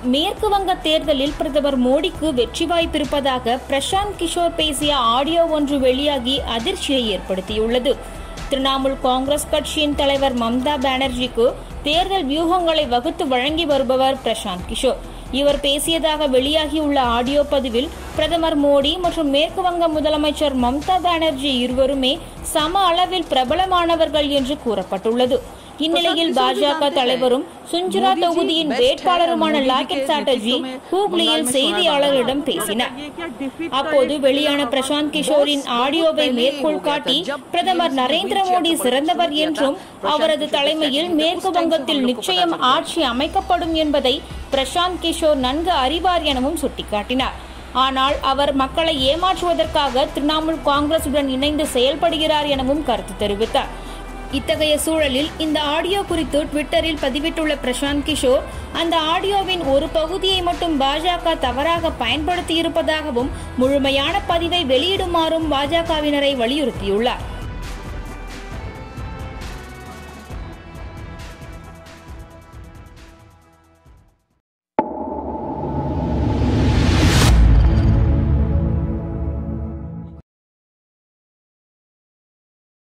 மேற்கு வங்க தேர்தலில் பிரதமர் மோடிக்கு வெற்றி வாய்ப்பிருப்பதாக பிரசாந்த் கிஷோர் பேசிய ஆடியோ ஒன்று வெளியாகி அதிர்ச்சியை ஏற்படுத்தியுள்ளது திரிணாமுல் காங்கிரஸ் கட்சியின் தலைவர் மம்தா பானர்ஜிக்கு தேர்தல் வியூகங்களை வகுத்து வழங்கி வருபவர் பிரசாந்த் கிஷோர் இவர் பேசியதாக வெளியாகியுள்ள ஆடியோ பதிவில் பிரதமர் மோடி மற்றும் மேற்கு வங்க முதலமைச்சர் மம்தா பானர்ஜி இருவருமே சம அளவில் பிரபலமானவர்கள் என்று கூறப்பட்டுள்ளது இந்நிலையில் பாஜக தலைவரும் சுஞ்சுரா தொகுதியின் வேட்பாளருமான லாக்கெட் சாட்டர்ஜி ஹூக்ளியில் செய்தியாளர்களிடம் பேசினார் அப்போது வெளியான பிரசாந்த் கிஷோரின் ஆடியோவை மேற்கோள் காட்டி பிரதமர் நரேந்திர மோடி சிறந்தவர் என்றும் அவரது தலைமையில் மேற்கு வங்கத்தில் நிச்சயம் ஆட்சி அமைக்கப்படும் என்பதை பிரசாந்த் கிஷோர் நன்கு அறிவார் எனவும் சுட்டிக்காட்டினார் ஆனால் அவர் மக்களை ஏமாற்றுவதற்காக திரிணாமுல் காங்கிரசுடன் இணைந்து செயல்படுகிறார் எனவும் கருத்து தெரிவித்தார் இத்தகைய சூழலில் இந்த ஆடியோ குறித்து ட்விட்டரில் பதிவிட்டுள்ள பிரசாந்த் கிஷோர் அந்த ஆடியோவின் ஒரு பகுதியை மட்டும் பாஜக தவறாக பயன்படுத்தியிருப்பதாகவும் முழுமையான பதிவை வெளியிடுமாறும் பாஜகவினரை வலியுறுத்தியுள்ளார்